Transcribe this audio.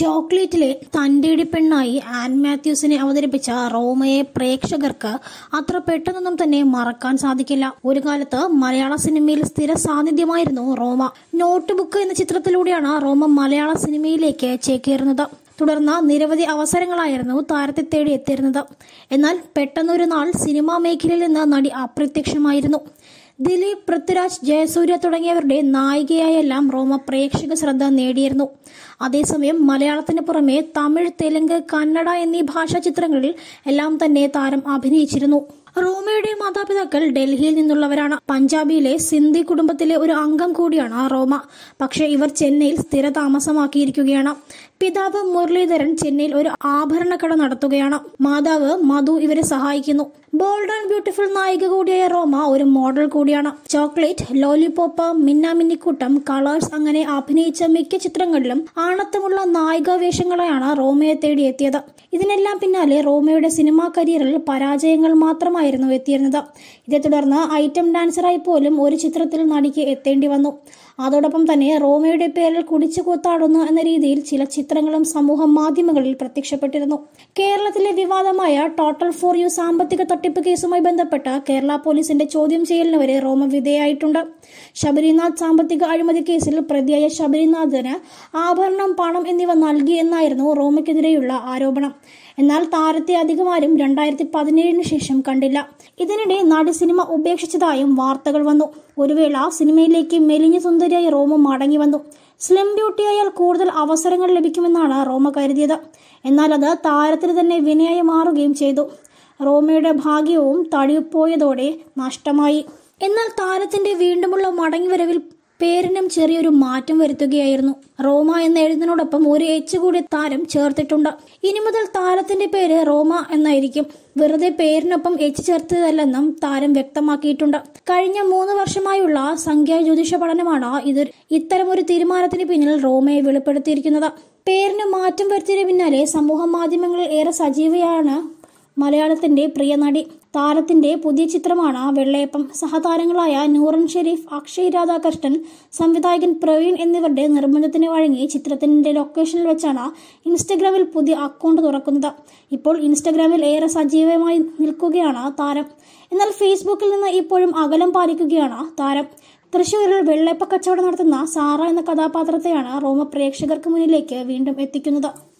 ചോക്ലേറ്റിലെ തന്റേടി പെണ്ണായി ആൻ മാത്യൂസിനെ അവതരിപ്പിച്ച റോമയെ പ്രേക്ഷകർക്ക് അത്ര പെട്ടെന്നൊന്നും തന്നെ മറക്കാൻ സാധിക്കില്ല ഒരു കാലത്ത് മലയാള സിനിമയിൽ സ്ഥിര സാന്നിധ്യമായിരുന്നു റോമ നോട്ട് ബുക്ക് എന്ന ചിത്രത്തിലൂടെയാണ് റോമ മലയാള സിനിമയിലേക്ക് ചേക്കേറുന്നത് തുടർന്ന് നിരവധി അവസരങ്ങളായിരുന്നു താരത്തെ തേടി എത്തിയിരുന്നത് എന്നാൽ പെട്ടെന്നൊരു നാൾ സിനിമാ മേഖലയിൽ നിന്ന് നടി അപ്രത്യക്ഷമായിരുന്നു ദിലീപ് പൃഥ്വിരാജ് ജയസൂര്യ തുടങ്ങിയവരുടെ നായികയായെല്ലാം റോമ പ്രേക്ഷക ശ്രദ്ധ നേടിയിരുന്നു അതേസമയം മലയാളത്തിന് പുറമെ തമിഴ് തെലുങ്ക് കന്നഡ എന്നീ ഭാഷാ ചിത്രങ്ങളിൽ എല്ലാം തന്നെ താരം അഭിനയിച്ചിരുന്നു റോമയുടെ മാതാപിതാക്കൾ ഡൽഹിയിൽ നിന്നുള്ളവരാണ് പഞ്ചാബിയിലെ സിന്ധി കുടുംബത്തിലെ ഒരു അംഗം കൂടിയാണ് റോമ പക്ഷേ ഇവർ ചെന്നൈയിൽ സ്ഥിര താമസമാക്കിയിരിക്കുകയാണ് പിതാവ് മുരളീധരൻ ചെന്നൈയിൽ ഒരു ആഭരണ കട നടത്തുകയാണ് മാതാവ് മധു ഇവരെ സഹായിക്കുന്നു ബോൾഡ് ആൻഡ് ബ്യൂട്ടിഫുൾ നായിക കൂടിയായ റോമ ഒരു മോഡൽ കൂടിയാണ് ചോക്ലേറ്റ് ലോലിപോപ്പ് മിന്നാമിന്നിക്കൂട്ടം കളേഴ്സ് അങ്ങനെ അഭിനയിച്ച മിക്ക ചിത്രങ്ങളിലും ആണത്തമുള്ള നായിക വേഷങ്ങളായാണ് റോമയെ തേടി എത്തിയത് ഇതിനെല്ലാം പിന്നാലെ റോമയുടെ സിനിമാ കരിയറിൽ പരാജയങ്ങൾ മാത്രമായിരുന്നു എത്തിയിരുന്നത് ഇതേ തുടർന്ന് ഐറ്റം ഡാൻസറായി പോലും ഒരു ചിത്രത്തിൽ നടിക്ക് എത്തേണ്ടി വന്നു അതോടൊപ്പം തന്നെ റോമയുടെ പേരിൽ കുടിച്ചു കൂത്താടുന്നു എന്ന രീതിയിൽ ചില ചിത്രങ്ങളും സമൂഹ മാധ്യമങ്ങളിൽ പ്രത്യക്ഷപ്പെട്ടിരുന്നു കേരളത്തിലെ വിവാദമായ ടോട്ടൽ ഫോർ യു സാമ്പത്തിക തട്ടിപ്പ് കേസുമായി ബന്ധപ്പെട്ട് കേരള പോലീസിന്റെ ചോദ്യം ചെയ്യലിന് വരെ റോമ വിധേയായിട്ടുണ്ട് ശബരിനാഥ് സാമ്പത്തിക അഴിമതി കേസിൽ പ്രതിയായ ശബരിനാഥിന് ആഭരണം പണം എന്നിവ നൽകി എന്നായിരുന്നു റോമയ്ക്കെതിരെയുള്ള ആരോപണം എന്നാൽ താരത്തെ അധികമാരും രണ്ടായിരത്തി പതിനേഴിന് ശേഷം കണ്ടില്ല ഇതിനിടെ നടി സിനിമ ഉപേക്ഷിച്ചതായും വാർത്തകൾ വന്നു ഒരു വേള സിനിമയിലേക്ക് മെലിഞ്ഞ സുന്ദരിയായി റോമ മടങ്ങി വന്നു സ്ലിം ബ്യൂട്ടിയായാൽ കൂടുതൽ അവസരങ്ങൾ ലഭിക്കുമെന്നാണ് റോമ കരുതിയത് എന്നാൽ അത് താരത്തിന് തന്നെ വിനയായി മാറുകയും ചെയ്തു റോമയുടെ ഭാഗ്യവും തടിപ്പോയതോടെ നഷ്ടമായി എന്നാൽ താരത്തിന്റെ വീണ്ടുമുള്ള മടങ്ങിവരവിൽ പേരിനും ചെറിയൊരു മാറ്റം വരുത്തുകയായിരുന്നു റോമ എന്ന എഴുതിനോടൊപ്പം ഒരു എച്ച് കൂടി താരം ചേർത്തിട്ടുണ്ട് ഇനി മുതൽ താരത്തിന്റെ പേര് റോമ എന്നായിരിക്കും വെറുതെ പേരിനൊപ്പം എച്ച് ചേർത്തതല്ലെന്നും താരം വ്യക്തമാക്കിയിട്ടുണ്ട് കഴിഞ്ഞ മൂന്ന് വർഷമായുള്ള സംഖ്യാ ജ്യോതിഷ പഠനമാണ് ഇത് ഇത്തരമൊരു തീരുമാനത്തിന് പിന്നിൽ റോമയെ വെളിപ്പെടുത്തിയിരിക്കുന്നത് പേരിന് മാറ്റം വരുത്തിയതിന് പിന്നാലെ സമൂഹ മാധ്യമങ്ങളിൽ ഏറെ സജീവയാണ് മലയാളത്തിന്റെ പ്രിയ നടി താരത്തിന്റെ പുതിയ ചിത്രമാണ് വെള്ളയപ്പം സഹതാരങ്ങളായ നൂറൻ ഷെരീഫ് അക്ഷയ് രാധാകൃഷ്ണൻ സംവിധായകൻ പ്രവീൺ എന്നിവരുടെ നിർബന്ധത്തിന് വഴങ്ങി ചിത്രത്തിന്റെ ലൊക്കേഷനിൽ വെച്ചാണ് ഇൻസ്റ്റഗ്രാമിൽ പുതിയ അക്കൗണ്ട് തുറക്കുന്നത് ഇപ്പോൾ ഇൻസ്റ്റഗ്രാമിൽ ഏറെ സജീവമായി നിൽക്കുകയാണ് താരം എന്നാൽ ഫേസ്ബുക്കിൽ നിന്ന് ഇപ്പോഴും അകലം പാലിക്കുകയാണ് താരം തൃശൂരിൽ വെള്ളയപ്പ കച്ചവടം നടത്തുന്ന സാറ എന്ന കഥാപാത്രത്തെയാണ് റോമ പ്രേക്ഷകർക്ക് മുന്നിലേക്ക് വീണ്ടും എത്തിക്കുന്നത്